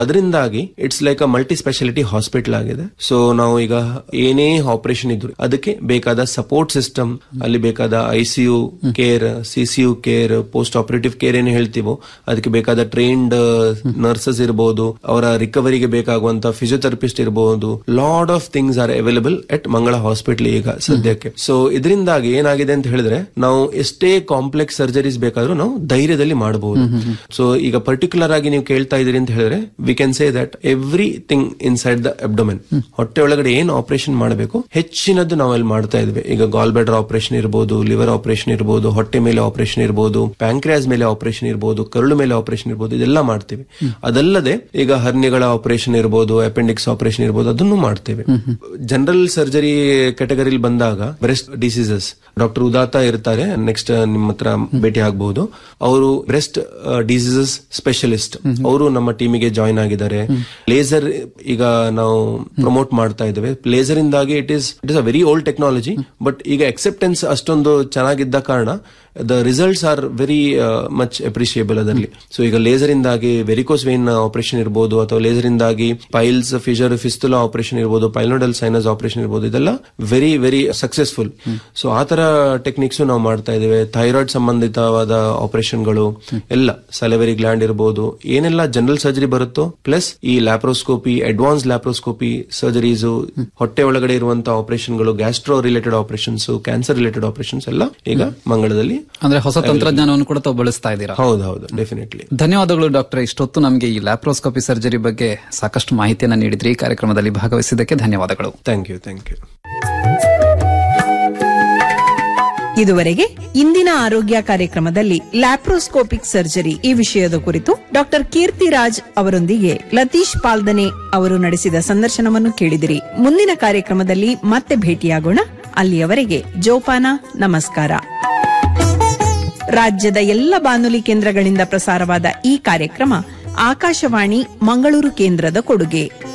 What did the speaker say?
ಅದರಿಂದಾಗಿ it's like a multi speciality hospital ಆಗಿದೆ so ನಾವು ಈಗ ಏನೇ ಆಪರೇಷನ್ ಇದ್ರು ಅದಕ್ಕೆ ಬೇಕಾದ ಸಪೋರ್ಟ್ ಸಿಸ್ಟಮ್ ಅಲ್ಲಿ ಬೇಕಾದ ICU care CCU care post operative care ಏನು ಹೇಳ್ತೀವೋ ಅದಕ್ಕೆ ಬೇಕಾದ ಟ್ರೈನ್ಡ್ ನರ್ಸಸ್ ಇರಬಹುದು ಅವರ ರಿಕವರಿಗೆ ಬೇಕಾಗುವಂತ ಫಿಸಿಯೋಥೆರಪಿಸ್ಟ್ ಇರಬಹುದು lot of things are available at Mangala hospital ಈಗ ಸದ್ಯಕ್ಕೆ ಸೊ ಇದರಿಂದಾಗಿ ಏನಾಗಿದೆ ಅಂತ ಹೇಳಿದ್ರೆ ನಾವು ಎಷ್ಟೇ ಕಾಂಪ್ಲೆಕ್ಸ್ ಸರ್ಜರೀಸ್ ಬೇಕಾದ್ರೂ ನಾವು ಧೈರ್ಯದಲ್ಲಿ ಮಾಡಬಹುದು ಸೊ ಈಗ ಪರ್ಟಿಕ್ಯುಲರ್ ಆಗಿ ನೀವು ಕೇಳ್ತಾ ಇದೀರಿ ಅಂತ ಹೇಳಿದ್ರೆ we can say that everything inside the abdomen ಹೊಟ್ಟೆ ಒಳಗಡೆ ಏನ್ ಆಪರೇಷನ್ ಮಾಡಬೇಕು ಹೆಚ್ಚಿನದ್ದು ನಾವು ಅಲ್ಲಿ ಮಾಡ್ತಾ ಇದ್ವಿ ಈಗ ಗಾಲ್ ಬ್ಯಾಡರ್ ಆಪರೇಷನ್ ಇರಬಹುದು ಲಿವರ್ ಆಪರೇಷನ್ ಇರಬಹುದು ಹೊಟ್ಟೆ ಮೇಲೆ ಆಪರೇಷನ್ ಇರಬಹುದು ಪ್ಯಾಂಕ್ರಿಯಾಸ್ ಮೇಲೆ ಆಪರೇಷನ್ ಇರಬಹುದು ಕರುಳು ಮೇಲೆ ಆಪರೇಷನ್ ಇರಬಹುದು ಇದೆಲ್ಲ ಮಾಡ್ತೀವಿ ಅದಲ್ಲದೆ ಈಗ ಹರ್ನಿಗಳ ಆಪರೇಷನ್ ಇರಬಹುದು ಅಪೆಂಡಿಕ್ಸ್ ಆಪರೇಷನ್ ಇರಬಹುದು ಅದನ್ನು ಮಾಡ್ತೇವೆ ಜನರಲ್ ಸರ್ಜರಿ ಕ್ಯಾಟಗರಿಲಿ ಬಂದಾಗ ಬ್ರೆಸ್ಟ್ ಡಿಸೀಸಸ್ ಡಾಕ್ಟರ್ ಉದಾತ ಇರ್ತಾರೆ ನೆಕ್ಸ್ಟ್ ನಿಮ್ಮ ಹತ್ರ ಭೇಟಿ ಆಗಬಹುದು ಅವರು ಬ್ರೆಸ್ಟ್ ಡಿಸೀಸಸ್ ಸ್ಪೆಷಲಿಸ್ಟ್ ಅವರು ನಮ್ಮ ಟೀಮಿಗೆ ಜಾಯಿನ್ ಆಗಿದ್ದಾರೆ ಲೇಸರ್ ಈಗ ನಾವು ಪ್ರಮೋಟ್ ಮಾಡ್ತಾ ಇದ್ದೇವೆ ಲೇಸರ್ ಇಂದಾಗಿ it is it is a very old technology but ಈಗ ಅಕ್ಸೆಪ್ಟೆನ್ಸ್ ಅಷ್ಟೊಂದು ಚೆನ್ನಾಗಿದ್ದ ಕಾರಣ the results are very much appreciable ಅದರಲ್ಲಿ ಸೊ ಈಗ ಲೇಸರ್ ಇಂದಾಗಿ ವೆರಿಕೋಸ್ ವೇನ್ ಆಪರೇಷನ್ ಇರಬಹುದು ಅಥವಾ ಲೇಸರ್ ಇಂದಾಗಿ ಪೈಲ್ಸ್ ಫಿಶರ್ ಫಿಸ್ತುಲಾ ಆಪರೇಷನ್ ಇರಬಹುದು ಪೈಲ್ನೋಡಲ್ ಸೈನಸ್ ಆಪರೇಷನ್ ಇರಬಹುದು ಇದೆಲ್ಲ ವೆರಿ ವೆರಿ ಸಕ್ಸಸ್ಫುಲ್ ಸೊ ಆ ತರ ಟೆಕ್ನಿಕ್ಸ್ ನಾವು ಮಾಡ್ತಾ ಇದ್ದೇವೆ ಥೈರಾಯ್ಡ್ ಸಂಬಂಧಿತವಾದ ಆಪರೇಷನ್ಗಳು ಎಲ್ಲ ಸಲೆವರಿ ಗ್ಲ್ಯಾಂಡ್ ಇರಬಹುದು ಏನೆಲ್ಲ ಜನರಲ್ ಸರ್ಜರಿ ಬರುತ್ತೋ ಪ್ಲಸ್ ಈ ಲ್ಯಾಪ್ರೋಸ್ಕೋಪಿ ಅಡ್ವಾನ್ಸ್ ಲ್ಯಾಪ್ರೋಸ್ಕೋಪಿ ಸರ್ಜರೀಸ್ ಹೊಟ್ಟೆ ಒಳಗಡೆ ಇರುವಂತಹ ಆಪರೇಷನ್ಗಳು gastro related operations cancer related operations ಎಲ್ಲ ಈಗ ಮಂಗಳದಲ್ಲಿ ಅಂದ್ರೆ ಹೊಸ ತಂತ್ರಜ್ಞಾನವನ್ನು ಕೂಡ ತಾವು ಬಳಸ್ತಾ ಇದ್ದೀರಾ ಹೌದು ಹೌದು ಡೆಫಿನೆಟ್ಲಿ ಧನ್ಯವಾದಗಳು ಡಾಕ್ಟರ್ ಇಷ್ಟೊತ್ತು ನಮಗೆ ಈ ಲ್ಯಾಪ್ರೋಸ್ಕೋಪಿ ಸರ್ಜರಿ ಬಗ್ಗೆ ಸಾಕಷ್ಟು ಮಾಹಿತಿಯನ್ನ ನೀಡಿದ್ರಿ ಈ ಕಾರ್ಯಕ್ರಮದಲ್ಲಿ ಭಾಗವಹಿಸಿದ್ದಕ್ಕೆ ಧನ್ಯವಾದಗಳು ಥ್ಯಾಂಕ್ ಯು ಥ್ಯಾಂಕ್ ಯು ಇದುವರೆಗೆ ಇಂದಿನ ಆರೋಗ್ಯ ಕಾರ್ಯಕ್ರಮದಲ್ಲಿ ಲ್ಯಾಪ್ರೋಸ್ಕೋಪಿಕ್ ಸರ್ಜರಿ ಈ ವಿಷಯದ ಕುರಿತು ಡಾಕ್ಟರ್ ಕೀರ್ತಿರಾಜ್ ಅವರೊಂದಿಗೆ ಲತೀಶ್ ಪಾಲ್ದನೆ ಅವರು ನಡೆಸಿದ ಸಂದರ್ಶನವನ್ನು ಕೇಳಿದಿರಿ ಮುಂದಿನ ಕಾರ್ಯಕ್ರಮದಲ್ಲಿ ಮತ್ತೆ ಭೇಟಿಯಾಗೋಣ ಅಲ್ಲಿಯವರೆಗೆ ಜೋಪಾನ ನಮಸ್ಕಾರ ರಾಜ್ಯದ ಎಲ್ಲ ಬಾನುಲಿ ಕೇಂದ್ರಗಳಿಂದ ಪ್ರಸಾರವಾದ ಈ ಕಾರ್ಯಕ್ರಮ ಆಕಾಶವಾಣಿ ಮಂಗಳೂರು ಕೇಂದ್ರದ ಕೊಡುಗೆ